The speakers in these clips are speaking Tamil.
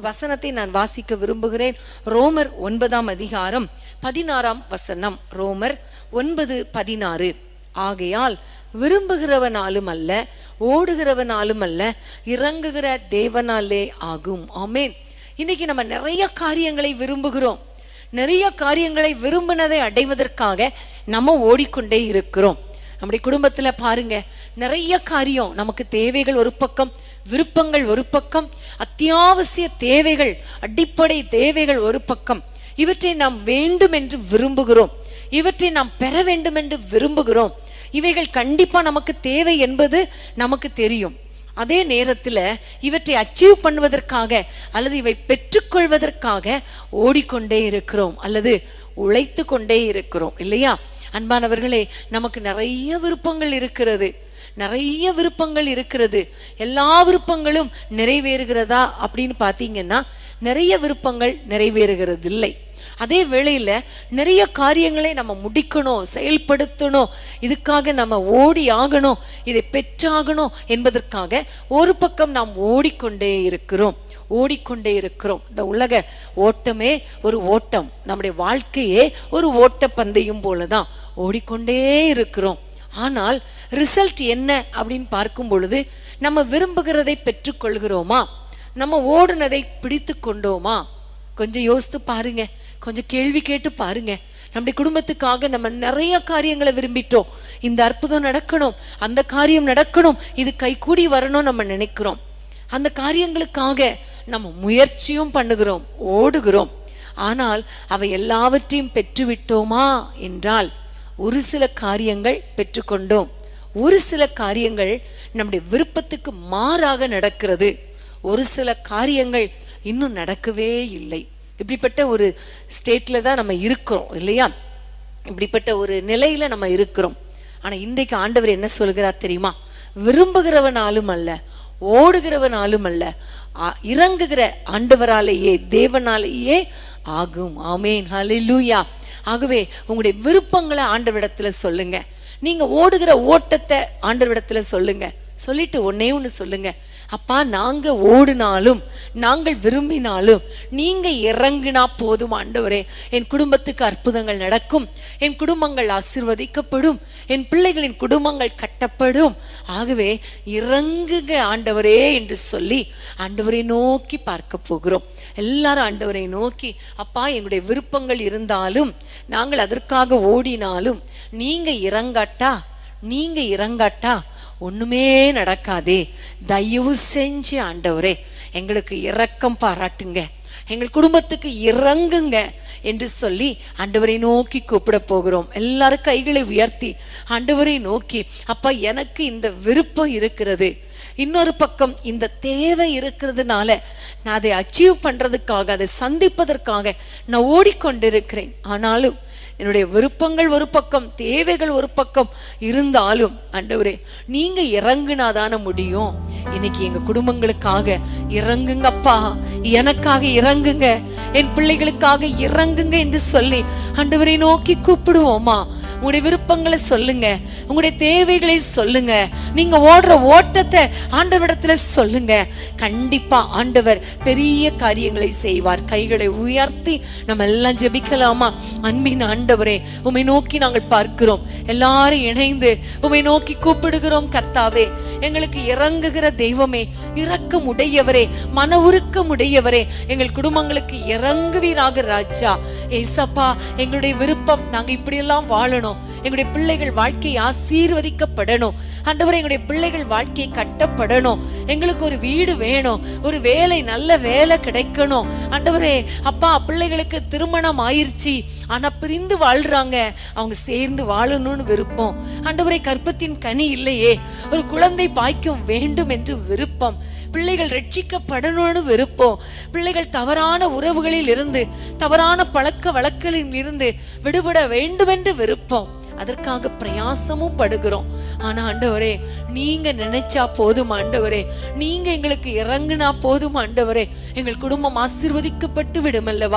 வசனத்தை நான் வாசிக்க விரும்புகிறேன் ரோமர் ஒன்பதாம் அதிகாரம் பதினாறாம் வசனம் ரோமர் ஒன்பது பதினாறு ஆகையால் விரும்புகிறவனாலும் அல்ல ஓடுகிறவனாலும் அல்ல இறங்குகிற தேவனாலே ஆகும் ஆமென் இன்னைக்கு நம்ம நிறைய காரியங்களை விரும்புகிறோம் நிறைய காரியங்களை விரும்பினதை அடைவதற்காக நம்ம ஓடிக்கொண்டே இருக்கிறோம் நம்முடைய குடும்பத்துல பாருங்க நிறைய காரியம் நமக்கு தேவைகள் ஒரு பக்கம் விருப்பங்கள் ஒரு பக்கம் அத்தியாவசிய தேவைகள் அடிப்படை தேவைகள் ஒரு பக்கம் இவற்றை நாம் வேண்டும் என்று விரும்புகிறோம் இவற்றை நாம் பெற வேண்டும் என்று விரும்புகிறோம் இவைகள் கண்டிப்பா நமக்கு தேவை என்பது நமக்கு தெரியும் அதே நேரத்துல இவற்றை அச்சீவ் பண்ணுவதற்காக அல்லது இவை பெற்றுக்கொள்வதற்காக ஓடிக்கொண்டே இருக்கிறோம் அல்லது உழைத்து கொண்டே இருக்கிறோம் இல்லையா அன்பானவர்களே நமக்கு நிறைய விருப்பங்கள் இருக்கிறது நிறைய விருப்பங்கள் இருக்கிறது எல்லா விருப்பங்களும் நிறைவேறுகிறதா அப்படின்னு பார்த்தீங்கன்னா நிறைய விருப்பங்கள் நிறைவேறுகிறது இல்லை அதே வேளையில நிறைய காரியங்களை நம்ம முடிக்கணும் செயல்படுத்தணும் இதுக்காக நம்ம ஓடி ஆகணும் இதை பெற்றாகணும் என்பதற்காக ஒரு பக்கம் நாம் ஓடிக்கொண்டே இருக்கிறோம் ஓடிக்கொண்டே இருக்கிறோம் இந்த உலக ஓட்டமே ஒரு ஓட்டம் நம்முடைய வாழ்க்கையே ஒரு ஓட்ட பந்தயம் போலதான் ஓடிக்கொண்டே இருக்கிறோம் ஆனால் ரிசல்ட் என்ன அப்படின்னு பார்க்கும் பொழுது நம்ம விரும்புகிறதை பெற்றுக்கொள்கிறோமா நம்ம ஓடுனதை பிடித்து கொண்டோமா கொஞ்சம் யோசித்து பாருங்க கொஞ்சம் கேள்வி கேட்டு பாருங்க நம்முடைய குடும்பத்துக்காக நம்ம நிறைய காரியங்களை விரும்பிட்டோம் இந்த அற்புதம் நடக்கணும் அந்த காரியம் நடக்கணும் இது கைகூடி வரணும் நம்ம நினைக்கிறோம் அந்த காரியங்களுக்காக நம்ம முயற்சியும் பண்ணுகிறோம் ஓடுகிறோம் ஆனால் அவை எல்லாவற்றையும் பெற்றுவிட்டோமா என்றால் ஒரு சில காரியங்கள் பெற்றுக்கொண்டோம் ஒரு சில காரியங்கள் நம்முடைய விருப்பத்துக்கு மாறாக நடக்கிறது ஒரு சில காரியங்கள் இன்னும் நடக்கவே இல்லை இப்படிப்பட்ட ஒரு ஸ்டேட்ல தான் நம்ம இருக்கிறோம் இல்லையா இப்படிப்பட்ட ஒரு நிலையில நம்ம இருக்கிறோம் ஆனா இன்றைக்கு ஆண்டவர் என்ன சொல்கிறார் தெரியுமா விரும்புகிறவனாலும் அல்ல ஓடுகிறவனாலும் அல்ல ஆ- இறங்குகிற ஆண்டவராலேயே தேவனாலேயே ஆகும் ஆமேன் ஹalleluya ஆகவே உங்களுடைய விருப்பங்களை ஆண்டவரிடத்துல சொல்லுங்க நீங்க ஓடுகிற ஓட்டத்தை ஆண்டவரிடத்துல சொல்லுங்க சொல்லிட்டு ஒன்னே ஒண்ணு சொல்லுங்க அப்பா நாங்க ஓடினாலும் நாங்கள் விரும்பினாலும் நீங்க இறங்கினா போதும் ஆண்டவரே என் குடும்பத்துக்கு அற்புதங்கள் நடக்கும் என் குடும்பங்கள் ஆசீர்வதிக்கப்படும் என் பிள்ளைகளின் குடும்பங்கள் கட்டப்படும் ஆகவே இறங்குக ஆண்டவரே என்று சொல்லி ஆண்டவரை நோக்கி பார்க்க போகிறோம் எல்லாரும் ஆண்டவரை நோக்கி அப்பா எங்களுடைய விருப்பங்கள் இருந்தாலும் நாங்கள் அதற்காக ஓடினாலும் நீங்க இறங்காட்டா நீங்க இறங்காட்டா ஒண்ணுமே நடக்காதே தயவு செஞ்சு ஆண்டவரே எங்களுக்கு இரக்கம் பாராட்டுங்க எங்கள் குடும்பத்துக்கு இறங்குங்க என்று சொல்லி ஆண்டவரை நோக்கி கூப்பிட போகிறோம் எல்லாரும் கைகளை உயர்த்தி ஆண்டவரை நோக்கி அப்பா எனக்கு இந்த விருப்பம் இருக்கிறது இன்னொரு பக்கம் இந்த தேவை இருக்கிறதுனால நான் அதை அச்சீவ் பண்றதுக்காக அதை சந்திப்பதற்காக நான் ஓடிக்கொண்டிருக்கிறேன் ஆனாலும் என்னுடைய விருப்பங்கள் ஒரு பக்கம் தேவைகள் ஒரு பக்கம் இருந்தாலும் ஆண்டவரே நீங்க இறங்குனாதான முடியும் இன்னைக்கு எங்க குடும்பங்களுக்காக இறங்குங்கப்பா எனக்காக இறங்குங்க என் பிள்ளைகளுக்காக இறங்குங்க என்று சொல்லி ஆண்டவரை நோக்கி கூப்பிடுவோமா உங்களுடைய விருப்பங்களை சொல்லுங்க உங்களுடைய தேவைகளை சொல்லுங்க நீங்க ஓடுற ஓட்டத்தை ஆண்டவரிடத்துல சொல்லுங்க கண்டிப்பா ஆண்டவர் பெரிய காரியங்களை செய்வார் கைகளை உயர்த்தி நம்ம எல்லாம் ஜெபிக்கலாமா அன்பின் ஆண்டவரே உம்மை நோக்கி நாங்கள் பார்க்கிறோம் எல்லாரும் இணைந்து உம்மை நோக்கி கூப்பிடுகிறோம் கர்த்தாவே எங்களுக்கு இறங்குகிற தெய்வமே இரக்கம் உடையவரே மன உருக்கம் உடையவரே எங்கள் குடும்பங்களுக்கு இறங்குவீராக ராஜா ஏசப்பா எங்களுடைய விருப்பம் நாங்க இப்படியெல்லாம் வாழணும் எங்களுடைய பிள்ளைகள் வாழ்க்கை ஆசீர்வதிக்கப்படணும் ஆண்டவரே எங்களுடைய பிள்ளைகள் வாழ்க்கை கட்டப்படணும் எங்களுக்கு ஒரு வீடு வேணும் ஒரு வேலை நல்ல வேலை கிடைக்கணும் ஆண்டவரே அப்பா பிள்ளைகளுக்கு திருமணம் ஆயிருச்சு ஆனா பிரிந்து வாழ்றாங்க அவங்க சேர்ந்து வாழணும்னு விருப்பம் ஆண்டவரே கற்பத்தின் கனி இல்லையே ஒரு குழந்தை பாய்க்கும் வேண்டும் என்று விருப்பம் பிள்ளைகள் ரட்சிக்கப்படணும்னு விருப்பம் பிள்ளைகள் தவறான உறவுகளில் இருந்து தவறான பழக்க வழக்கங்களில் இருந்து விடுபட வேண்டுமென்று விருப்பம் அதற்காக பிரயாசமும் படுகிறோம் ஆனா ஆண்டவரே நீங்க நினைச்சா போதும் ஆண்டவரே நீங்க எங்களுக்கு இறங்குனா போதும் ஆண்டவரே எங்கள் குடும்பம் ஆசீர்வதிக்கப்பட்டு விடும் அல்லவா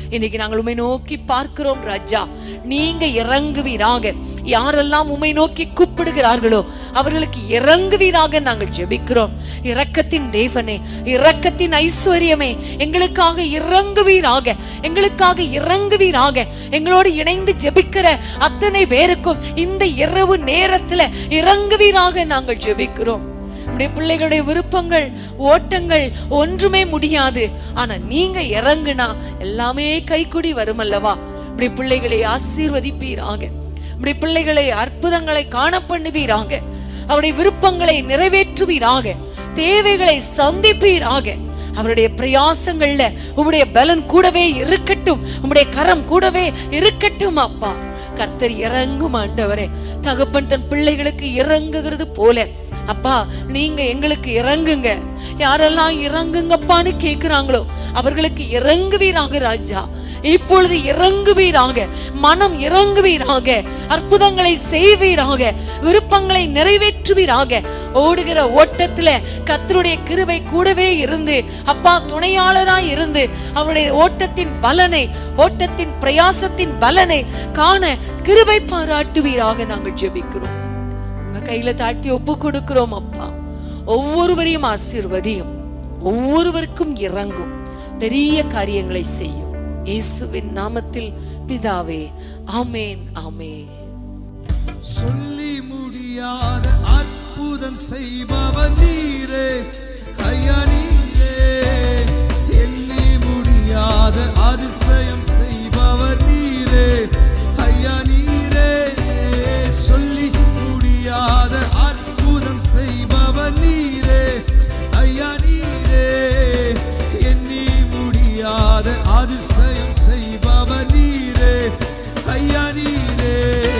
இன்னைக்கு நாங்கள் உமை நோக்கி பார்க்கிறோம் ராஜா நீங்க இறங்குவீராக யாரெல்லாம் உமை நோக்கி கூப்பிடுகிறார்களோ அவர்களுக்கு இறங்குவீராக நாங்கள் ஜெபிக்கிறோம் இரக்கத்தின் தேவனே இரக்கத்தின் ஐஸ்வர்யமே எங்களுக்காக இறங்குவீராக எங்களுக்காக இறங்குவீராக எங்களோடு இணைந்து ஜெபிக்கிற அத்தனை பேருக்கும் இந்த இரவு நேரத்துல இறங்குவீராக நாங்கள் ஜெபிக்கிறோம் நம்முடைய பிள்ளைகளுடைய விருப்பங்கள் ஓட்டங்கள் ஒன்றுமே முடியாது ஆனா நீங்க இறங்குனா எல்லாமே கைக்குடி வரும் அல்லவா இப்படி பிள்ளைகளை ஆசீர்வதிப்பீராக இப்படி பிள்ளைகளை அற்புதங்களை காண பண்ணுவீராக அவருடைய விருப்பங்களை நிறைவேற்றுவீராக தேவைகளை சந்திப்பீராக அவருடைய பிரயாசங்கள்ல உம்முடைய பலன் கூடவே இருக்கட்டும் உம்முடைய கரம் கூடவே இருக்கட்டும் அப்பா கர்த்தர் இறங்கும் ஆண்டவரே தகப்பன் தன் பிள்ளைகளுக்கு இறங்குகிறது போல அப்பா நீங்க எங்களுக்கு இறங்குங்க யாரெல்லாம் இறங்குங்கப்பான்னு கேக்குறாங்களோ அவர்களுக்கு இறங்குவீராக ராஜா இப்பொழுது இறங்குவீராக மனம் இறங்குவீராக அற்புதங்களை செய்வீராக விருப்பங்களை நிறைவேற்றுவீராக ஓடுகிற ஓட்டத்துல கத்தருடைய கிருபை கூடவே இருந்து அப்பா துணையாளராய் இருந்து அவருடைய ஓட்டத்தின் பலனை ஓட்டத்தின் பிரயாசத்தின் பலனை காண கிருபை பாராட்டுவீராக நாங்கள் ஜெபிக்கிறோம் உங்க கையில தாழ்த்தி ஒப்பு கொடுக்கிறோம் அப்பா ஒவ்வொருவரையும் ஆசீர்வதியும் ஒவ்வொருவருக்கும் இறங்கும் பெரிய காரியங்களை செய்யும் இயேசுவின் நாமத்தில் பிதாவே ஆமேன் ஆமேன் சொல்லி முடியாத அற்புதம் செய்பவர் நீரே ஐயா நீரே எண்ணி முடியாத அதிசயம் செய்பவர் நீரே ஐயா நீரே சொல்லி முடியாத அற்புதம் செய்பவர் நீரே ஐயா நீரே எண்ணி முடியாத அதிசயம் செய்பவர் நீரே ஐயா நீரே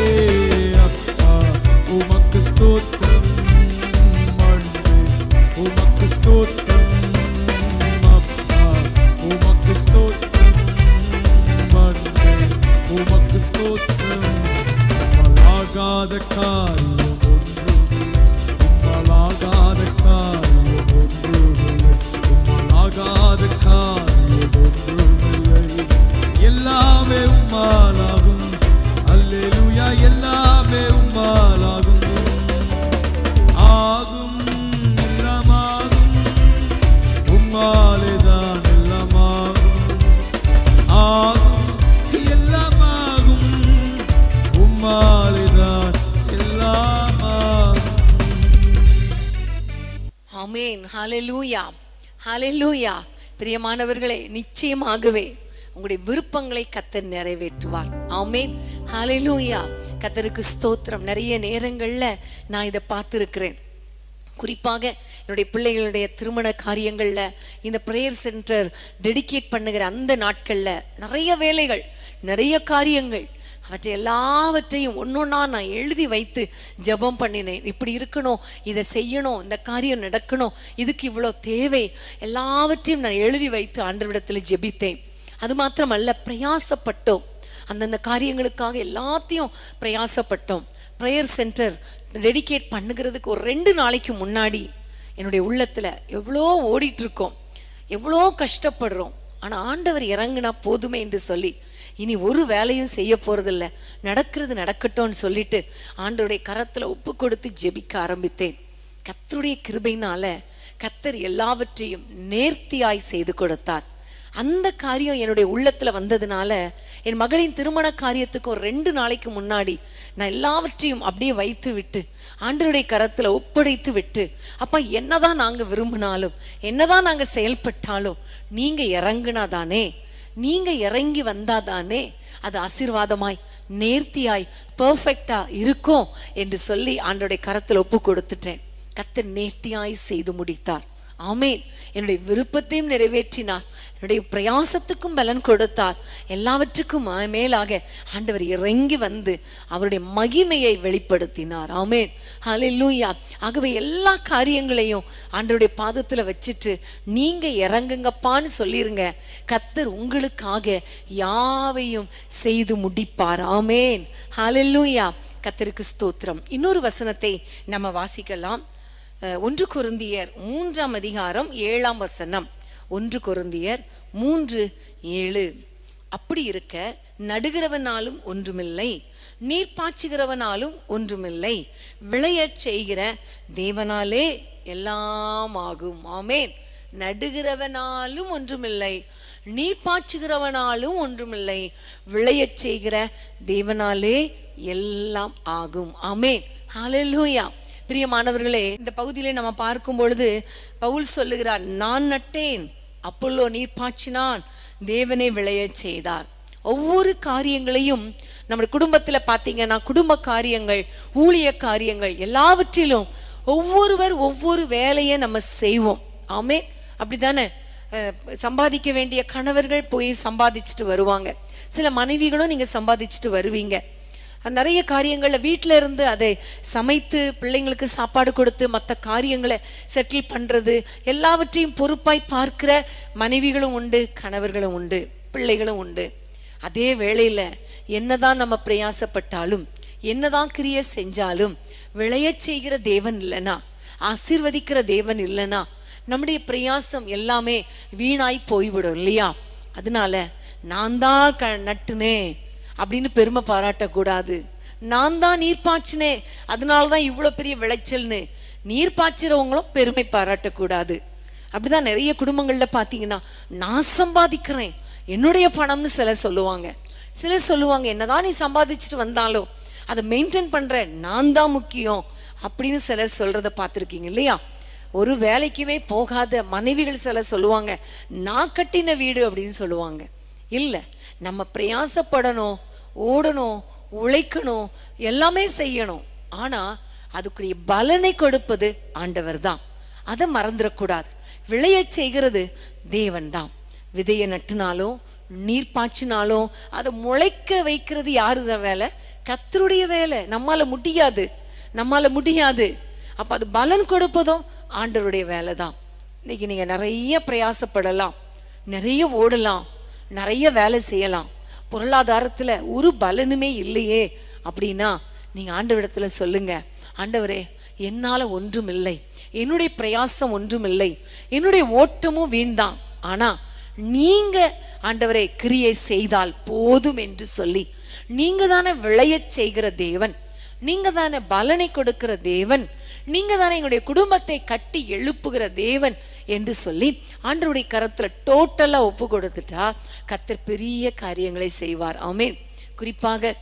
அப்பா உமக்கு ஸ்தோத்திரம் மண்டே உமக்கு ஸ்தோத்திரம் அப்பா உமக்கு ஸ்தோத்திரம் மண்டே உமக்கு ஸ்தோத்திரம் உம்மலாகாத காரியம் ஒன்றுமே உம்மலாகாத காரியம் ஒன்றுமில்லை உம்மலாகாத காரியம் ஒன்றுமில்லை எல்லாமே உம்மாலாகும் அல்லேலூயா எல்லாமே உம்மாலாகும் ஆகும் எல்லாமாகும் உம்மாலேதான் எல்லாமாகும் ஆகும் எல்லாமாகும் உம்மாலேதான் எல்லாமாகும் ஆமேன் ஹalleluya ஹalleluya பிரியமானவர்களே நிச்சயமாகவே உங்களுடைய விருப்பங்களை கத்தர் நிறைவேற்றுவார் ஆமேன் ஹalleluya கத்தருக்கு ஸ்தோத்திரம் நிறைய நேரங்கள்ல நான் இதை பார்த்துருக்கிறேன் குறிப்பாக என்னுடைய பிள்ளைகளுடைய திருமண காரியங்கள்ல இந்த ப்ரேயர் சென்டர் டெடிகேட் பண்ணுகிற அந்த நாட்கள்ல நிறைய வேலைகள் நிறைய காரியங்கள் அவற்றை எல்லாவற்றையும் ஒன்னொன்னா நான் எழுதி வைத்து ஜெபம் பண்ணினேன் இப்படி இருக்கணும் இதை செய்யணும் இந்த காரியம் நடக்கணும் இதுக்கு இவ்வளோ தேவை எல்லாவற்றையும் நான் எழுதி வைத்து ஆண்டவரிடத்தில் ஜெபித்தேன் அது மாத்திரமல்ல பிரயாசப்பட்டோம் அந்தந்த காரியங்களுக்காக எல்லாத்தையும் பிரயாசப்பட்டோம் ப்ரேயர் சென்டர் டெடிகேட் பண்ணுகிறதுக்கு ஒரு ரெண்டு நாளைக்கு முன்னாடி என்னுடைய உள்ளத்துல எவ்வளோ ஓடிட்டு இருக்கோம் எவ்வளோ கஷ்டப்படுறோம் ஆனா ஆண்டவர் இறங்குனா போதுமே என்று சொல்லி இனி ஒரு வேலையும் செய்ய போறதில்ல நடக்கிறது நடக்கட்டும்னு சொல்லிட்டு ஆண்டவருடைய கரத்துல ஒப்பு கொடுத்து ஜெபிக்க ஆரம்பித்தேன் கத்தருடைய கிருபையினால கத்தர் எல்லாவற்றையும் நேர்த்தியாய் செய்து கொடுத்தார் அந்த காரியம் என்னுடைய உள்ளத்துல வந்ததுனால என் மகளின் திருமண காரியத்துக்கு ஒரு ரெண்டு நாளைக்கு முன்னாடி நான் எல்லாவற்றையும் அப்படியே வைத்து விட்டு ஆண்டவருடைய கரத்துல ஒப்படைத்து விட்டு அப்பா என்னதான் நாங்க விரும்பினாலும் என்னதான் நாங்க செயல்பட்டாலும் நீங்க இறங்குனாதானே நீங்க இறங்கி வந்தாதானே அது ஆசீர்வாதமாய் நேர்த்தியாய் பெர்ஃபெக்டா இருக்கும் என்று சொல்லி ஆண்டோடைய கரத்தில் ஒப்பு கொடுத்துட்டேன் கத்தர் நேர்த்தியாய் செய்து முடித்தார் ஆமேன் என்னுடைய விருப்பத்தையும் நிறைவேற்றினார் என்னுடைய பிரயாசத்துக்கும் பலன் கொடுத்தார் எல்லாவற்றுக்கும் மா- மேலாக ஆண்டவர் இறங்கி வந்து அவருடைய மகிமையை வெளிப்படுத்தினார் ஆமேன் ஹalleluya ஆகவே எல்லா காரியங்களையும் ஆண்டவருடைய பாதத்துல வச்சுட்டு நீங்க இறங்குங்கப்பான்னு சொல்லிருங்க கத்தர் உங்களுக்காக யாவையும் செய்து முடிப்பார் ஆமேன் ஹalleluya கத்தருக்கு ஸ்தோத்திரம் இன்னொரு வசனத்தை நம்ம வாசிக்கலாம் அஹ், ஒன்று கொருந்தியர் மூன்றாம் அதிகாரம் ஏழாம் வசனம் ஒன்று கொருந்தியர் மூன்று ஏழு அப்படி இருக்க நடுகிறவனாலும் ஒன்றுமில்லை நீர் பாய்ச்சுகிறவனாலும் ஒன்றுமில்லை விளையச் செய்கிற தேவனாலே எல்லாம் ஆகும் ஆமேன் நடுகிறவனாலும் ஒன்றுமில்லை நீர் பாய்ச்சுகிறவனாலும் ஒன்றுமில்லை விளையச் செய்கிற தேவனாலே எல்லாம் ஆகும் ஆமேன் ஹalleluya பிரியமானவர்களே இந்த பகுதியிலே நம்ம பார்க்கும் பொழுது பவுல் சொல்லுகிறார் நான் நட்டேன் அப்பொல்லோ நீர் பாய்ச்சினான் தேவனே விளையச் செய்தார் ஒவ்வொரு காரியங்களையும் நம்ம குடும்பத்துல பாத்தீங்கன்னா குடும்ப காரியங்கள் ஊழிய காரியங்கள் எல்லாவற்றிலும் ஒவ்வொருவர் ஒவ்வொரு வேலையை நம்ம செய்வோம் ஆமே அப்படிதானே அஹ், சம்பாதிக்க வேண்டிய கணவர்கள் போய் சம்பாதிச்சுட்டு வருவாங்க சில மனைவிகளும் நீங்க சம்பாதிச்சுட்டு வருவீங்க நிறைய காரியங்கள்ல வீட்ல இருந்து அதை சமைத்து பிள்ளைங்களுக்கு சாப்பாடு கொடுத்து மற்ற காரியங்களை செட்டில் பண்றது எல்லாவற்றையும் பொறுப்பாய் பார்க்கிற மனைவிகளும் உண்டு கணவர்களும் உண்டு பிள்ளைகளும் உண்டு அதே வேளையில என்னதான் நம்ம பிரயாசப்பட்டாலும் என்னதான் கிரிய செஞ்சாலும் விளையச் செய்கிற தேவன் இல்லைனா ஆசீர்வதிக்கிற தேவன் இல்லைனா நம்முடைய பிரயாசம் எல்லாமே வீணாய் போய்விடும் இல்லையா அதனால நான் தான் க நட்டுனேன் அப்படின்னு பெருமை பாராட்டக்கூடாது நான் தான் நீர் பாய்ச்சினே அதனால தான் இவ்வளோ பெரிய விளைச்சல்னு நீர் பாய்ச்சுறவங்களும் பெருமை பாராட்டக்கூடாது அப்படிதான் நிறைய குடும்பங்கள்ல பாத்தீங்கன்னா நான் சம்பாதிக்கிறேன் என்னுடைய பணம்னு சிலர் சொல்லுவாங்க சிலர் சொல்லுவாங்க என்னதான் நீ சம்பாதிச்சுட்டு வந்தாலும் அதை மெயின்டைன் பண்ற நான் தான் முக்கியம் அப்படின்னு சிலர் சொல்றத பார்த்துருக்கீங்க இல்லையா ஒரு வேலைக்குமே போகாத மனைவிகள் சிலர் சொல்லுவாங்க நான் கட்டின வீடு அப்படின்னு சொல்லுவாங்க இல்ல நம்ம பிரயாசப்படணும் ஓடணும் உழைக்கணும் எல்லாமே செய்யணும் ஆனா அதுக்குரிய பலனை கொடுப்பது ஆண்டவர் தான் அதை மறந்துடக்கூடாது விளையச் செய்கிறது தேவன் தான் விதையை நட்டுனாலும் நீர் பாய்ச்சினாலும் அதை முளைக்க வைக்கிறது யாருத வேலை கத்தருடைய வேலை நம்மால முடியாது நம்மால முடியாது அப்ப அது பலன் கொடுப்பதும் ஆண்டவருடைய வேலை தான் இன்னைக்கு நீங்க நிறைய பிரயாசப்படலாம் நிறைய ஓடலாம் நிறைய வேலை செய்யலாம் பொருளாதாரத்துல ஒரு பலனுமே இல்லையே அப்படின்னா நீங்க ஆண்டவரிடத்துல சொல்லுங்க ஆண்டவரே என்னால ஒன்றும் இல்லை என்னுடைய பிரயாசம் ஒன்றும் இல்லை என்னுடைய ஓட்டமும் வீண்தான் ஆனா நீங்க ஆண்டவரே கிரியை செய்தால் போதும் என்று சொல்லி நீங்க தானே விளையச் செய்கிற தேவன் நீங்க தானே பலனை கொடுக்கிற தேவன் நீங்க தானே எங்களுடைய குடும்பத்தை கட்டி எழுப்புகிற தேவன் என்று சொல்லி ஆண்டவருடைய கரத்துல டோட்டலா ஒப்பு கொடுத்துட்டா கத்தர் பெரிய காரியங்களை செய்வார் ஆமென் குறிப்பாக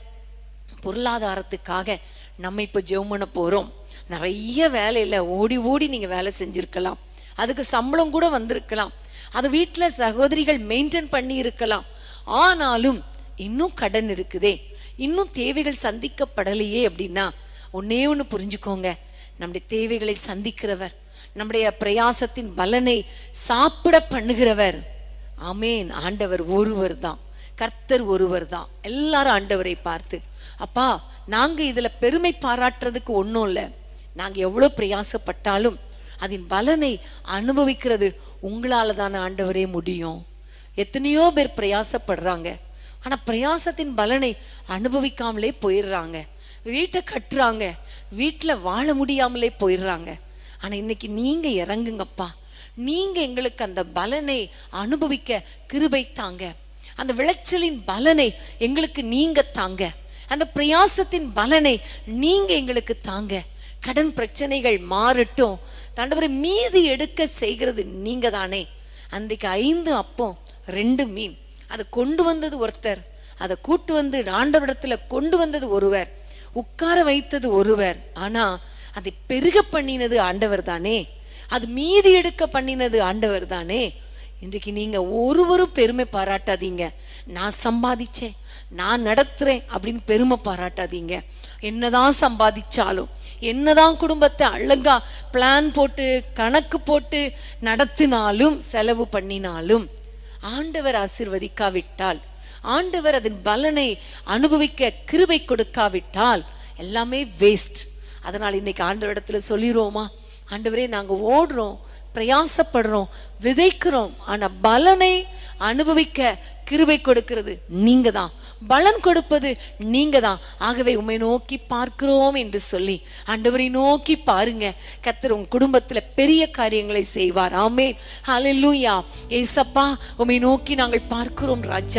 பொருளாதாரத்துக்காக நம்ம இப்போ ஜெபம் பண்ண போறோம் நிறைய வேலையில ஓடி ஓடி நீங்க வேலை செஞ்சிருக்கலாம் அதுக்கு சம்பளம் கூட வந்திருக்கலாம் அது வீட்டுல சகோதரிகள் மெயின்டைன் பண்ணி இருக்கலாம் ஆனாலும் இன்னும் கடன் இருக்குதே இன்னும் தேவைகள் சந்திக்கப்படலையே அப்படின்னா ஒன்னே ஒண்ணு புரிஞ்சுக்கோங்க நம்முடைய தேவைகளை சந்திக்கிறவர் நம்முடைய பிரயாசத்தின் பலனை சாப்பிட பண்ணுகிறவர் ஆமேன் ஆண்டவர் ஒருவர் தான் கர்த்தர் ஒருவர் தான் எல்லாரும் ஆண்டவரை பார்த்து அப்பா நாங்க இதுல பெருமை பாராட்டுறதுக்கு ஒண்ணும் இல்ல நாங்க எவ்வளவு பிரயாசப்பட்டாலும் அதன் பலனை அனுபவிக்கிறது உங்களால தானே ஆண்டவரே முடியும் எத்தனையோ பேர் பிரயாசப்படுறாங்க ஆனா பிரயாசத்தின் பலனை அனுபவிக்காமலே போயிடுறாங்க வீட்டை கட்டுறாங்க வீட்டுல வாழ முடியாமலே போயிடுறாங்க ஆனா இன்னைக்கு நீங்க இறங்குங்கப்பா நீங்க எங்களுக்கு அந்த பலனை அனுபவிக்க கிருபை தாங்க அந்த விளைச்சலின் பலனை எங்களுக்கு நீங்க தாங்க அந்த பிரயாசத்தின் பலனை நீங்க எங்களுக்கு தாங்க கடன் பிரச்சனைகள் மாறட்டும் தண்டவரை மீதி எடுக்க செய்கிறது நீங்க தானே அன்றைக்கு ஐந்து அப்பம் ரெண்டு மீன் அதை கொண்டு வந்தது ஒருத்தர் அதை கூட்டு வந்து ஆண்டவரிடத்துல கொண்டு வந்தது ஒருவர் உட்கார வைத்தது ஒருவர் ஆனா அதை பெருக பண்ணினது ஆண்டவர் தானே அது மீதி எடுக்க பண்ணினது ஆண்டவர் தானே இன்றைக்கு நீங்க ஒருவரும் பெருமை பாராட்டாதீங்க நான் சம்பாதிச்சேன் நான் நடத்துறேன் அப்படின்னு பெருமை பாராட்டாதீங்க என்னதான் சம்பாதிச்சாலும் என்னதான் குடும்பத்தை அழகா பிளான் போட்டு கணக்கு போட்டு நடத்தினாலும் செலவு பண்ணினாலும் ஆண்டவர் ஆசிர்வதிக்காவிட்டால் ஆண்டவர் அதன் பலனை அனுபவிக்க கிருபை கொடுக்காவிட்டால் எல்லாமே வேஸ்ட் அதனால் இன்னைக்கு ஆண்டவரிடத்துல சொல்லிடுவோமா ஆண்டவரே நாங்க ஓடுறோம் பிரயாசப்படுறோம் விதைக்கிறோம் ஆனா பலனை அனுபவிக்க கிருபை கொடுக்கிறது நீங்க தான் பலன் கொடுப்பது நீங்க தான் ஆகவே உம்மை நோக்கி பார்க்கிறோம் என்று சொல்லி ஆண்டவரை நோக்கி பாருங்க கத்தர் உங்க குடும்பத்துல பெரிய காரியங்களை செய்வார் ஆமென் ஹalleluya ஏசப்பா உம்மை நோக்கி நாங்கள் பார்க்கிறோம் ராஜா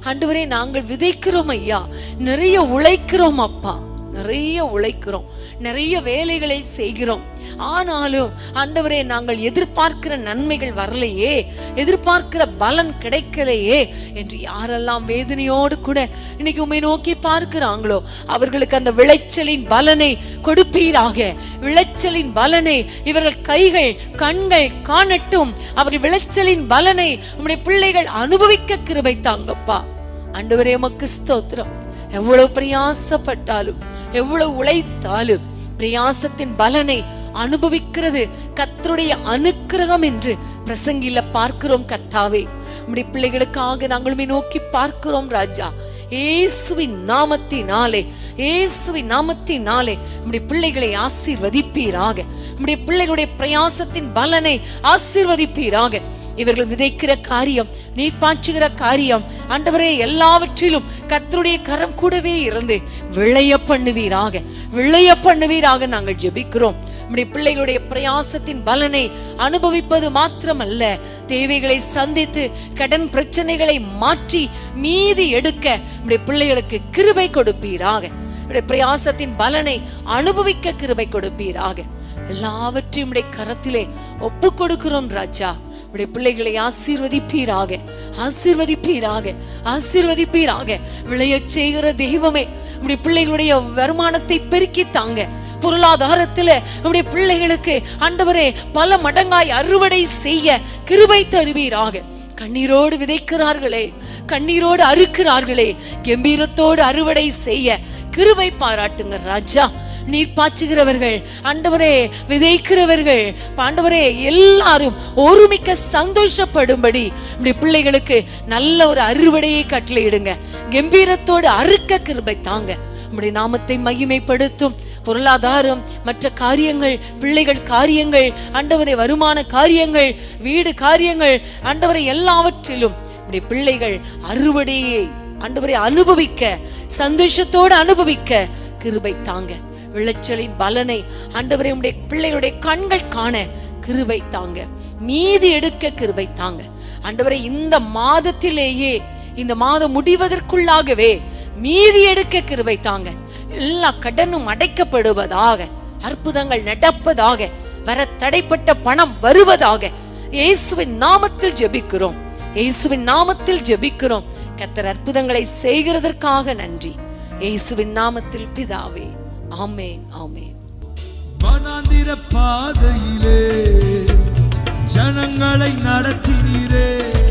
ஆண்டவரே நாங்கள் விதைக்கிறோம் ஐயா நிறைய உழைக்கிறோம் அப்பா நிறைய உழைக்கிறோம் நிறைய வேலைகளை செய்கிறோம் ஆனாலும் ஆண்டவரே நாங்கள் எதிர்பார்க்கிற நன்மைகள் வரலையே எதிர்பார்க்கிற பலன் கிடைக்கலையே என்று யாரெல்லாம் வேதனையோடு கூட இன்னைக்கு உண்மை நோக்கி பார்க்கிறாங்களோ அவர்களுக்கு அந்த விளைச்சலின் பலனை கொடுப்பீராக விளைச்சலின் பலனை இவர்கள் கைகள் கண்கள் காணட்டும் அவர்கள் விளைச்சலின் பலனை உம்முடைய பிள்ளைகள் அனுபவிக்க கிருபை தாங்கப்பா ஆண்டவரே உமக்கு ஸ்தோத்திரம் எவ்வளவு பிரயாசப்பட்டாலும் எவ்வளவு உழைத்தாலும் பிரயாசத்தின் பலனை அனுபவிக்கிறது கர்த்தருடைய அனுக்கிரகம் என்று பிரசங்கில பார்க்கிறோம் கர்த்தாவே உம்முடைய பிள்ளைகளுக்காக நாங்களுமே நோக்கி பார்க்கிறோம் ராஜா இயேசுவின் நாமத்தினாலே இயேசுவின் நாமத்தினாலே உம்முடைய பிள்ளைகளை ஆசீர்வதிப்பீராக உம்முடைய பிள்ளைகளுடைய பிரயாசத்தின் பலனை ஆசீர்வதிப்பீராக இவர்கள் விதைக்கிற காரியம் நீர் பாய்ச்சுகிற காரியம் ஆண்டவரே எல்லாவற்றிலும் கர்த்தருடைய கரம் கூடவே இருந்து விளைய பண்ணுவீராக விளைய பண்ணுவீராக நாங்கள் ஜெபிக்கிறோம் நம்முடைய பிள்ளைகளுடைய பிரயாசத்தின் பலனை அனுபவிப்பது மாத்திரமல்ல தேவைகளை சந்தித்து கடன் பிரச்சனைகளை மாற்றி மீதி எடுக்க நம்முடைய பிள்ளைகளுக்கு கிருபை கொடுப்பீராக நம்முடைய பிரயாசத்தின் பலனை அனுபவிக்க கிருபை கொடுப்பீராக எல்லாவற்றையும் உடைய கரத்திலே ஒப்பு கொடுக்கிறோம் ராஜா உடைய பிள்ளைகளை ஆசீர்வதிப்பீராக ஆசீர்வதிப்பீராக ஆசீர்வதிப்பீராக விளையச் செய்கிற தெய்வமே உடைய பிள்ளைகளுடைய வருமானத்தை பெருக்கி தாங்க பொருளாதாரத்துல உடைய பிள்ளைகளுக்கு ஆண்டவரே பல மடங்காய் அறுவடை செய்ய கிருபை தருவீராக கண்ணீரோடு விதைக்கிறார்களே கண்ணீரோடு அறுக்கிறார்களே கம்பீரத்தோடு அறுவடை செய்ய கிருபை பாராட்டுங்க ராஜா நீர் பாய்ச்சுகிறவர்கள் ஆண்டவரே விதைக்கிறவர்கள் ஆண்டவரே எல்லாரும் ஒருமிக்க சந்தோஷப்படும்படி நம்முடைய பிள்ளைகளுக்கு நல்ல ஒரு அறுவடையை கட்டளையிடுங்க கம்பீரத்தோடு அறுக்க கிருபை தாங்க நம்முடைய நாமத்தை மகிமைப்படுத்தும் பொருளாதாரம் மற்ற காரியங்கள் பிள்ளைகள் காரியங்கள் ஆண்டவரை வருமான காரியங்கள் வீடு காரியங்கள் ஆண்டவரை எல்லாவற்றிலும் நம்முடைய பிள்ளைகள் அறுவடையை ஆண்டவரை அனுபவிக்க சந்தோஷத்தோடு அனுபவிக்க கிருபை தாங்க விளைச்சலின் பலனை ஆண்டவரை உடைய பிள்ளைகளுடைய கண்கள் காண கிருபை தாங்க மீதி எடுக்க கிருபை தாங்க ஆண்டவரை இந்த மாதத்திலேயே இந்த மாதம் முடிவதற்குள்ளாகவே மீதி எடுக்க கிருபை தாங்க எல்லா கடனும் அடைக்கப்படுவதாக அற்புதங்கள் நடப்பதாக வர தடைப்பட்ட பணம் வருவதாக இயேசுவின் நாமத்தில் ஜெபிக்கிறோம் இயேசுவின் நாமத்தில் ஜெபிக்கிறோம் கத்தர் அற்புதங்களை செய்கிறதற்காக நன்றி இயேசுவின் நாமத்தில் பிதாவே ஆமென் ஆமென் வனாந்திர பாதையிலே ஜனங்களை நடத்தினீரே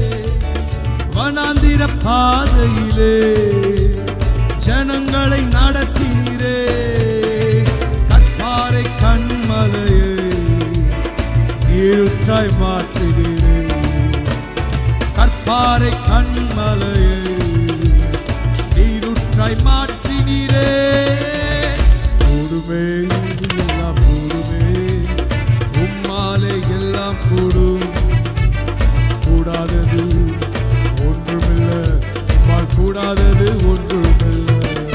வனாந்திர பாதையிலே ஜனங்களை நடத்தினீரே கற்பாறை கண்மலையை இருட்டாய் மாற்றினீரே கற்பாறை கண்மலையை நீருற்றாய் மாற்றினீரே கூடுமே எல்லாம் கூடுமே உம்மாலே எல்லாம் கூடும் கூடாதது ஒன்றுமில்ல உம்மால் கூடாதது ஒன்றுமில்ல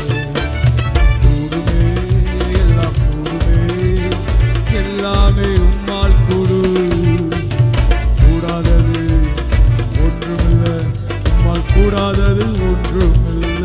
கூடுமே எல்லாம் கூடுமே எல்லாமே உம்மால் கூடும் கூடாதது ஒன்றுமில்ல உம்மால் கூடாதது ஒன்றுமில்ல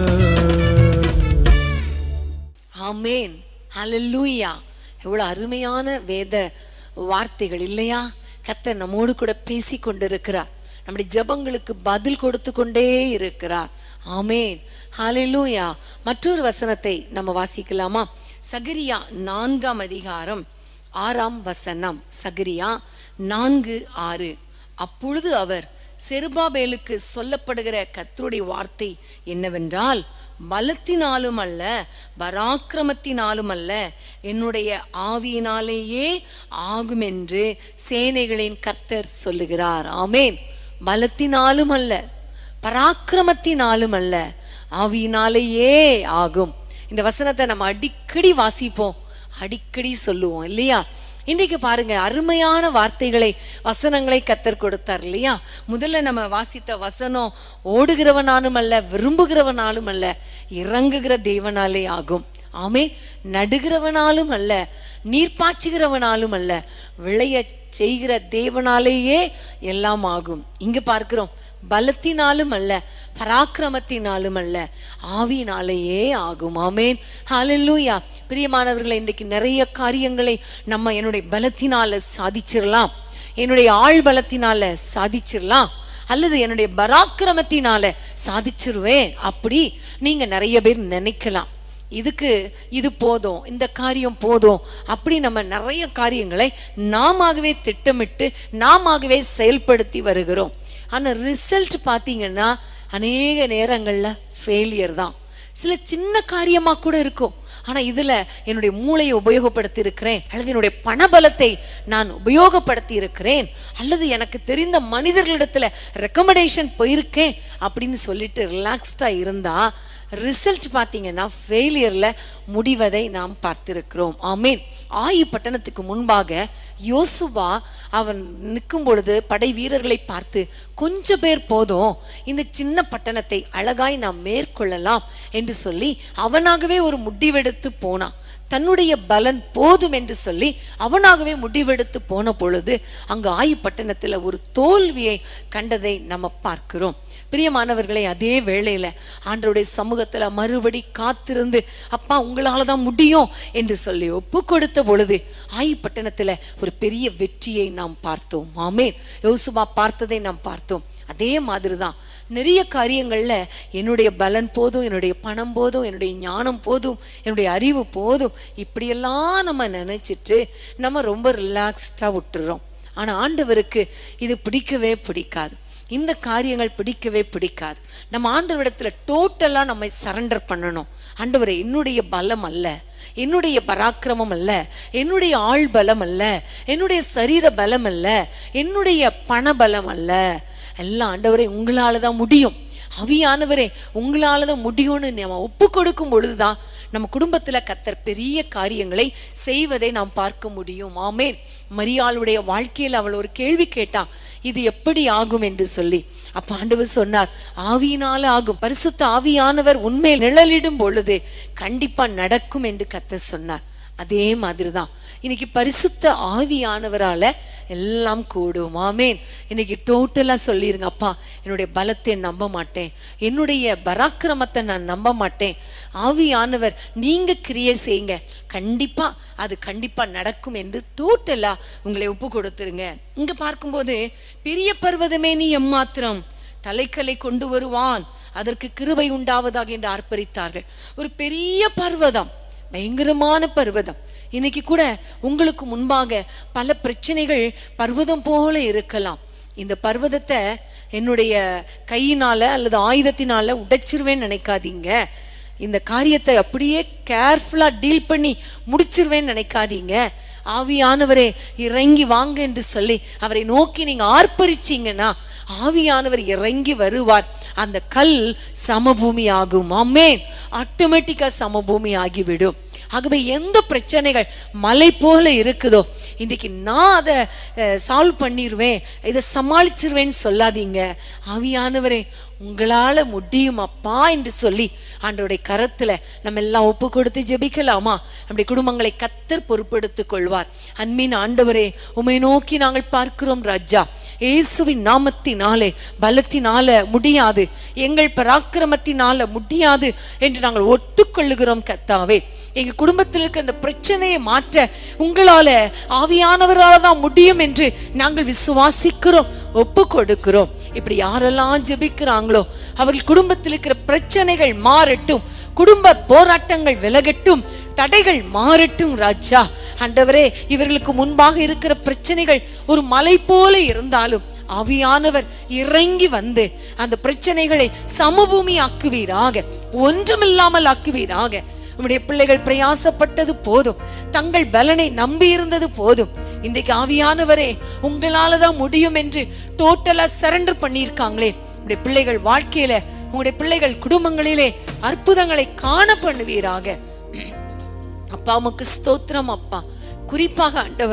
ஆமென் ஹalleluya எவ்வளவு அருமையான வேத வார்த்தைகள் இல்லையா கர்த்தர் நம்மோடு கூட பேசி கொண்டிருக்கிறார் நம்முடைய ஜெபங்களுக்கு பதில் கொடுத்து கொண்டே இருக்கிறார் ஆமென் ஹalleluya மற்றொரு வசனத்தை நம்ம வாசிக்கலாமா சகரியா நான்காம் அதிகாரம் ஆறாம் வசனம் சகரியா நான்கு ஆறு அப்பொழுது அவர் செருபாபேலுக்கு சொல்லப்படுகிற கர்த்தருடைய வார்த்தை என்னவென்றால் பலத்தினாலும் அல்ல பராக்கிரமத்தினாலும் அல்ல என்னுடைய ஆவியினாலேயே ஆகும் என்று சேனைகளின் கர்த்தர் சொல்லுகிறார் ஆமென் பலத்தினாலும் அல்ல பராக்கிரமத்தினாலும் அல்ல ஆவியினாலேயே ஆகும் இந்த வசனத்தை நம்ம அடிக்கடி வாசிப்போம் அடிக்கடி சொல்லுவோம் இல்லையா இன்னைக்கு பாருங்க அருமையான வார்த்தைகளை வசனங்களை கத்தர் கொடுத்தார் இல்லையா முதல்ல நம்ம வாசித்த வசனம் ஓடுகிறவனாலும் அல்ல விரும்புகிறவனாலும் அல்ல இறங்குகிற தேவனாலே ஆகும் ஆமே நடுகிறவனாலும் அல்ல நீர் பாய்ச்சுகிறவனாலும் அல்ல விளைய செய்கிற தேவனாலேயே எல்லாம் ஆகும் இங்க பார்க்கிறோம் பலத்தினாலும் அல்ல பராக்கிரமத்தினாலும் அல்ல ஆவியினாலேயே ஆகும் ஆமேன் ஹalleluya பிரியமானவர்களே இன்றைக்கு நிறைய காரியங்களை நம்ம என்னுடைய பலத்தினால சாதிச்சிடலாம் என்னுடைய ஆள் பலத்தினால சாதிச்சிடலாம் அல்லது என்னுடைய பராக்கிரமத்தினால சாதிச்சிருவேன் அப்படி நீங்க நிறைய பேர் நினைக்கலாம் இதுக்கு இது போதும் இந்த காரியம் போதும் அப்படி நம்ம நிறைய காரியங்களை நாமாகவே திட்டமிட்டு நாமாகவே செயல்படுத்தி வருகிறோம் ஆனா ரிசல்ட் பார்த்தீங்கன்னா அநேக நேரங்கள்ல ஃபெயிலியர் தான் சில சின்ன காரியமா கூட இருக்கும் ஆனா இதுல என்னுடைய மூளையை உபயோகப்படுத்தி இருக்கிறேன் அல்லது என்னுடைய பணபலத்தை நான் உபயோகப்படுத்தி இருக்கிறேன் அல்லது எனக்கு தெரிந்த மனிதர்களிடத்துல ரெக்கமெண்டேஷன் போயிருக்கேன் அப்படின்னு சொல்லிட்டு ரிலாக்ஸ்டா இருந்தா ரிசல்ட் பார்த்தீங்கன்னா ஃபெயிலியர்ல முடிவதை நாம் பார்த்திருக்கிறோம் ஆமீன் ஆயி பட்டணத்துக்கு முன்பாக யோசுவா அவன் நிற்கும் பொழுது படை வீரர்களை பார்த்து கொஞ்சம் பேர் போதும் இந்த சின்ன பட்டணத்தை அழகாய் நாம் மேற்கொள்ளலாம் என்று சொல்லி அவனாகவே ஒரு முடிவெடுத்து போனான் தன்னுடைய பலன் போதும் என்று சொல்லி அவனாகவே முடிவெடுத்து போன பொழுது அங்கு ஆயி பட்டணத்துல ஒரு தோல்வியை கண்டதை நம்ம பார்க்கிறோம் பிரியமானவர்களை அதே வேளையில ஆண்டவருடைய சமூகத்துல மறுபடி காத்திருந்து அப்பா உங்களால தான் முடியும் என்று சொல்லி ஒப்பு கொடுத்த பொழுது ஆயி பட்டணத்துல ஒரு பெரிய வெற்றியை நாம் பார்த்தோம் ஆமேன் யோசுவா பார்த்ததை நாம் பார்த்தோம் அதே மாதிரி தான் நிறைய காரியங்கள்ல என்னுடைய பலன் போதும் என்னுடைய பணம் போதும் என்னுடைய ஞானம் போதும் என்னுடைய அறிவு போதும் இப்படியெல்லாம் நம்ம நினைச்சிட்டு நம்ம ரொம்ப ரிலாக்ஸ்டா விட்டுறோம் ஆனா ஆண்டவருக்கு இது பிடிக்கவே பிடிக்காது இந்த காரியங்கள் பிடிக்கவே பிடிக்காது நம்ம ஆண்டவரிடத்துல டோட்டலா நம்மை சரண்டர் பண்ணணும் ஆண்டவரே என்னுடைய பலம் அல்ல என்னுடைய பராக்கிரமம் அல்ல என்னுடைய ஆள் பலம் அல்ல என்னுடைய சரீர பலம் அல்ல என்னுடைய பண பலம் அல்ல எல்லாம் ஆண்டவரே உங்களால தான் முடியும் அவியானவரே உங்களால தான் முடியும்னு நம்ம ஒப்பு கொடுக்கும் பொழுதுதான் நம்ம குடும்பத்துல கத்தர் பெரிய காரியங்களை செய்வதை நாம் பார்க்க முடியும் ஆமேன் மரியாளுடைய வாழ்க்கையில் அவள் ஒரு கேள்வி கேட்டா இது எப்படி ஆகும் என்று சொல்லி அப்ப ஆண்டவர் சொன்னார் ஆவியினால ஆகும் பரிசுத்த ஆவியானவர் உண்மையில் நிழலிடும் பொழுது கண்டிப்பா நடக்கும் என்று கத்தர் சொன்னார் அதே மாதிரிதான் இன்னைக்கு பரிசுத்த ஆவியானவரால எல்லாம் கூடும் ஆமேன் இன்னைக்கு டோட்டலா சொல்லிருங்க அப்பா என்னுடைய பலத்தை நம்ப மாட்டேன் என்னுடைய பராக்கிரமத்தை நான் நம்ப மாட்டேன் ஆவியானவர் நீங்க கிரியை செய்யுங்க கண்டிப்பா அது கண்டிப்பா நடக்கும் என்று டோட்டலா உங்களை ஒப்பு கொடுத்துருங்க இங்க பார்க்கும்போது பெரிய பர்வதமே நீ எம்மாத்திரம் தலைக்கலை கொண்டு வருவான் அதற்கு கிருபை உண்டாவதாக என்று ஆர்ப்பரித்தார்கள் ஒரு பெரிய பர்வதம் பயங்கரமான பர்வதம் இன்னைக்கு கூட உங்களுக்கு முன்பாக பல பிரச்சனைகள் பர்வதம் போல இருக்கலாம் இந்த பர்வதத்தை என்னுடைய கையினால அல்லது ஆயுதத்தினால உடைச்சிருவேன்னு நினைக்காதீங்க இந்த காரியத்தை அப்படியே கேர்ஃபுல்லா டீல் பண்ணி முடிச்சிருவேன்னு நினைக்காதீங்க ஆவியானவரே இறங்கி வாங்க என்று சொல்லி அவரை நோக்கி நீங்க ஆர்ப்பரிச்சீங்கன்னா ஆவியானவர் இறங்கி வருவார் அந்த கல் சமபூமி ஆகும் ஆமேன் ஆட்டோமேட்டிக்கா சமபூமி ஆகிவிடும் ஆகவே எந்த பிரச்சனைகள் மலை போல இருக்குதோ இன்னைக்கு நான் அதை சால்வ் பண்ணிடுவேன் இதை சமாளிச்சிருவேன்னு சொல்லாதீங்க ஆவியானவரே உங்களால முடியும் அப்பா என்று சொல்லி ஆண்டவருடைய கரத்துல நம்ம எல்லாம் ஒப்பு கொடுத்து ஜெபிக்கலாமா நம்முடைய குடும்பங்களை கத்தர் பொறுப்பெடுத்துக் கொள்வார் அன்பின் ஆண்டவரே உமை நோக்கி நாங்கள் பார்க்கிறோம் ராஜா இயேசுவின் நாமத்தினாலே பலத்தினால முடியாது எங்கள் பராக்கிரமத்தினால முடியாது என்று நாங்கள் ஒத்துக்கொள்ளுகிறோம் கத்தாவே எங்க குடும்பத்தில் இருக்க அந்த பிரச்சனையை மாற்ற உங்களால ஆவியானவரால தான் முடியும் என்று நாங்கள் விசுவாசிக்கிறோம் ஒப்பு கொடுக்கிறோம் இப்படி யாரெல்லாம் ஜெபிக்கிறாங்களோ அவர்கள் குடும்பத்தில் இருக்கிற பிரச்சனைகள் மாறட்டும் குடும்ப போராட்டங்கள் விலகட்டும் தடைகள் மாறட்டும் ராஜா ஆண்டவரே இவர்களுக்கு முன்பாக இருக்கிற பிரச்சனைகள் ஒரு மலை போல இருந்தாலும் ஆவியானவர் இறங்கி வந்து அந்த பிரச்சனைகளை சமபூமி ஆக்குவீராக ஒன்றுமில்லாமல் ஆக்குவீராக உம்முடைய பிள்ளைகள் பிரயாசப்பட்டது போதும் தங்கள் பலனை நம்பி இருந்தது போதும் இன்றைக்கு ஆவியானவரே உங்களால தான் முடியும் என்று டோட்டலா சரண்டர் பண்ணியிருக்காங்களே உங்களுடைய பிள்ளைகள் வாழ்க்கையில உங்களுடைய பிள்ளைகள் குடும்பங்களிலே அற்புதங்களை காண பண்ணுவீராக அப்பா உமக்கு ஸ்தோத்திரம் அப்பா குறிப்பாக ஆண்டவரே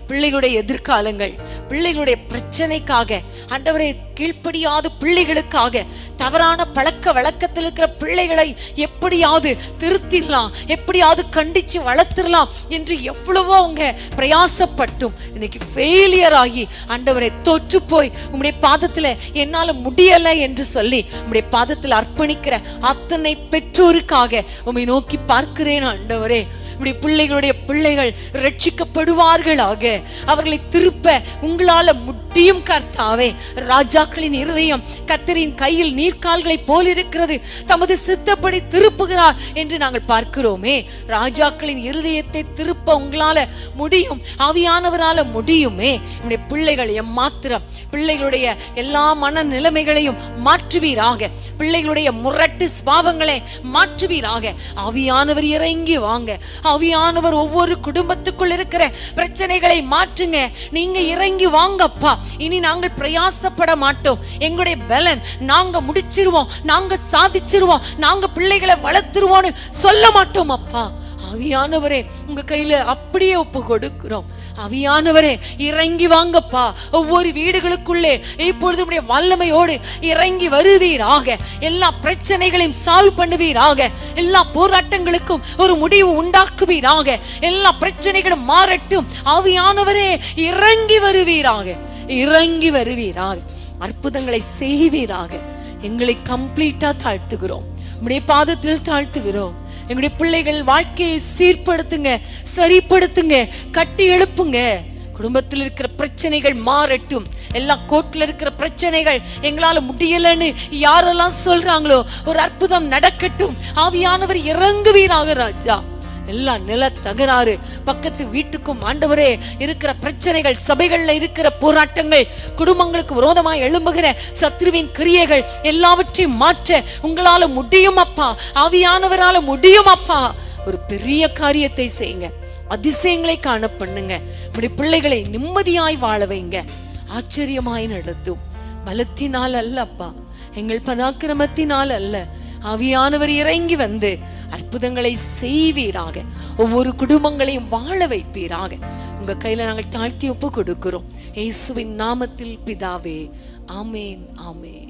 பிள்ளைகளுடைய எதிர்காலங்கள் பிள்ளைகளுடைய பிரச்சனைக்காக ஆண்டவரே கீழ்ப்படியாத பிள்ளைகளுக்காக தவறான பழக்க வழக்கத்தில் இருக்கிற பிள்ளைகளை எப்படியாவது திருத்திடலாம் எப்படியாவது கண்டிச்சு வளர்த்திடலாம் என்று எவ்வளவோ அவங்க பிரயாசப்பட்டும் இன்னைக்கு ஃபெயிலியர் ஆகி ஆண்டவரை தோற்று போய் உம்முடைய பாதத்துல என்னால முடியல என்று சொல்லி உம்முடைய பாதத்தில் அர்ப்பணிக்கிற அத்தனை பெற்றோருக்காக உம்மை நோக்கி பார்க்கிறேன் ஆண்டவரே உம்முடைய பிள்ளைகளுடைய பிள்ளைகள் ரட்சிக்கப்படுவார்களாக அவர்களை திருப்ப உங்களால முடியும் கர்த்தாவே ராஜாக்களின் இருதயம் கத்தரின் கையில் நீர்க்கால்களை போல் இருக்கிறது தமது சித்தப்படி திருப்புகிறார் என்று நாங்கள் பார்க்கிறோமே ராஜாக்களின் இருதயத்தை திருப்ப உங்களால முடியும் ஆவியானவரால முடியுமே நம்முடைய பிள்ளைகள் எம்மாத்திரம் பிள்ளைகளுடைய எல்லா மன நிலைமைகளையும் மாற்றுவீராக பிள்ளைகளுடைய முரட்டு ஸ்பாவங்களை மாற்றுவீராக ஆவியானவர் இறங்கி வாங்க ஆவியானவர் ஒவ்வொரு குடும்பத்துக்குள் இருக்கிற பிரச்சனைகளை மாற்றுங்க நீங்க இறங்கி வாங்கப்பா இனி நாங்கள் பிரயாசப்பட மாட்டோம் எங்களுடைய பலன் நாங்க முடிச்சிருவோம் நாங்க சாதிச்சிருவோம் நாங்க பிள்ளைகளை வளர்த்துருவோம்னு சொல்ல மாட்டோம் அப்பா ஆவியானவரே உங்க கையில அப்படியே ஒப்பு கொடுக்கிறோம் ஆவியானவரே இறங்கி வாங்கப்பா ஒவ்வொரு வீடுகளுக்குள்ளே இப்பொழுது உடைய வல்லமையோடு இறங்கி வருவீராக எல்லா பிரச்சனைகளையும் சால்வ் பண்ணுவீராக எல்லா போராட்டங்களுக்கும் ஒரு முடிவு உண்டாக்குவீராக எல்லா பிரச்சனைகளும் மாறட்டும் ஆவியானவரே இறங்கி வருவீராக இறங்கி வருவீராக அற்புதங்களை செய்வீராக எங்களை கம்ப்ளீட்டா தாழ்த்துகிறோம் உம்முடைய பாதத்தில் தாழ்த்துகிறோம் எங்களுடைய பிள்ளைகள் வாழ்க்கையை சீர்படுத்துங்க சரிப்படுத்துங்க கட்டி எழுப்புங்க குடும்பத்தில் இருக்கிற பிரச்சனைகள் மாறட்டும் எல்லா கோர்ட்ல இருக்கிற பிரச்சனைகள் எங்களால முடியலன்னு யாரெல்லாம் சொல்றாங்களோ ஒரு அற்புதம் நடக்கட்டும் ஆவியானவர் இறங்குவீராக ராஜா எல்லா நில தகராறு பக்கத்து வீட்டுக்கும் ஆண்டவரே இருக்கிற பிரச்சனைகள் சபைகள்ல இருக்கிற போராட்டங்கள் குடும்பங்களுக்கு விரோதமாய் எழும்புகிற சத்ருவின் கிரியைகள் எல்லாவற்றையும் மாற்ற உங்களால முடியும் அப்பா ஆவியானவரால முடியும் அப்பா ஒரு பெரிய காரியத்தை செய்யுங்க அதிசயங்களை காண பண்ணுங்க இப்படி பிள்ளைகளை நிம்மதியாய் வாழ வைங்க ஆச்சரியமாய் நடத்தும் பலத்தினால் அல்ல அப்பா எங்கள் பராக்கிரமத்தினால் அல்ல ஆவியானவர் இறங்கி வந்து அற்புதங்களை செய்வீராக ஒவ்வொரு குடும்பங்களையும் வாழ வைப்பீராக உங்க கையில நாங்கள் தாழ்த்தி ஒப்பு கொடுக்கிறோம் இயேசுவின் நாமத்தில் பிதாவே ஆமேன் ஆமேன்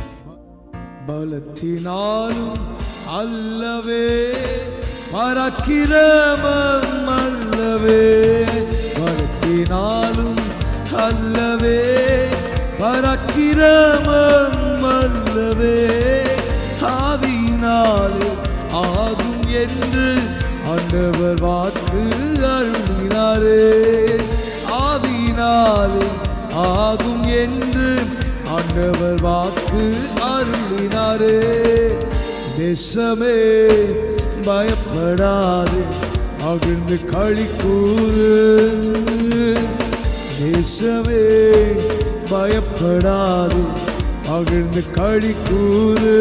பலத்தினாலும் அல்லவே பராக்கிரமம் அல்லவே பலத்தினாலும் அல்லவே பராக்கிரமம் அல்லவே ஆவியினாலே ஆகும் என்று ஆண்டவர் வாக்கு அருளினாரே ஆவியினாலே ஆகும் என்று ஆண்டவர் வாக்கு அருளினாரே தேசமே பயப்படாது மகிழ்ந்து களி கூறு தேசமே பயப்படாது மகிழ்ந்து களி கூறு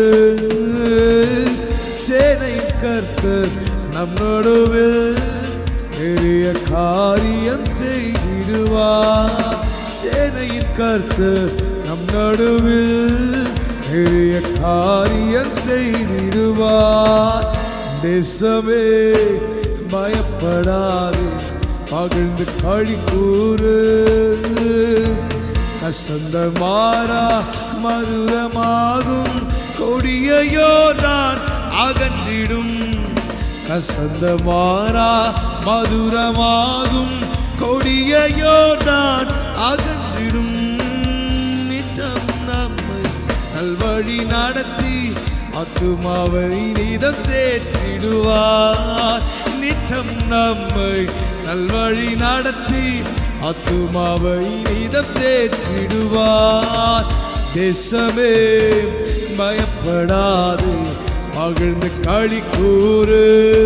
சேனை கர்த்தர் நம் நடுவில் பெரிய காரியம் செய்திடுவார் சேனையின் கர்த்தர் நம் நடுவில் பெரிய காரியம் செய்திடுவார் தேசமே பயப்படாது பகிர்ந்து களி கூறு கசந்த மாறா மதுரமாகும் கொடியையோ நான் அகன்றிடும் கசந்த மாறா மதுரமாகும் கொடியையோ நான் அகன்றிடும் நித்தம் நம்மை நல்வழி நடத்தி அத்துமாவை நீதம் தேற்றிடுவார் நித்தம் நம்மை நல்வழி நடத்தி அத்துமாவை நீதம் தேற்றிடுவார் தேசமே பயப்படாது மகிழ்ந்து களி கூறு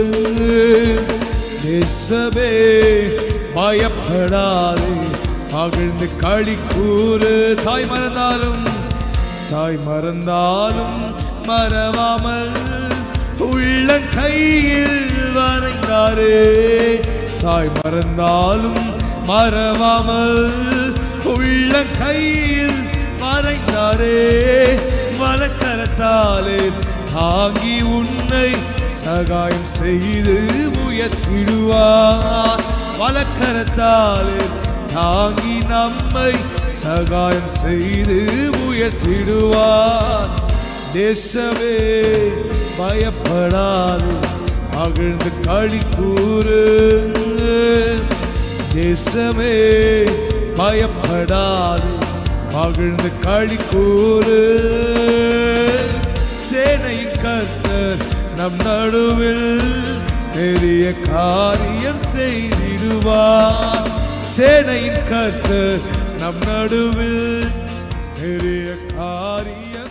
தேசமே பயப்படாது மகிழ்ந்து களி கூறு தாய் மறந்தாலும் தாய் மறந்தாலும் மறவாமல் உள்ள கையில் வரைந்தாரே தாய் மறந்தாலும் மறவாமல் உள்ள கையில் வரைந்தாரே வலக்கரத்தாலே தாங்கி உன்னை சகாயம் செய்து உயர்த்திடுவார் வலக்கரத்தாலே தாங்கி நம்மை சகாயம் செய்து உயர்த்திடுவார் தேசமே பயப்படாது மகிழ்ந்து களி கூறு தேசமே பயப்படாது மகிழ்ந்து களி கூறு சேனையின் கர்த்தர் நம் நடுவில் பெரிய காரியம் செய்திடுவார் சேனையின் கர்த்தர் நம் நடுவில் பெரிய காரியம்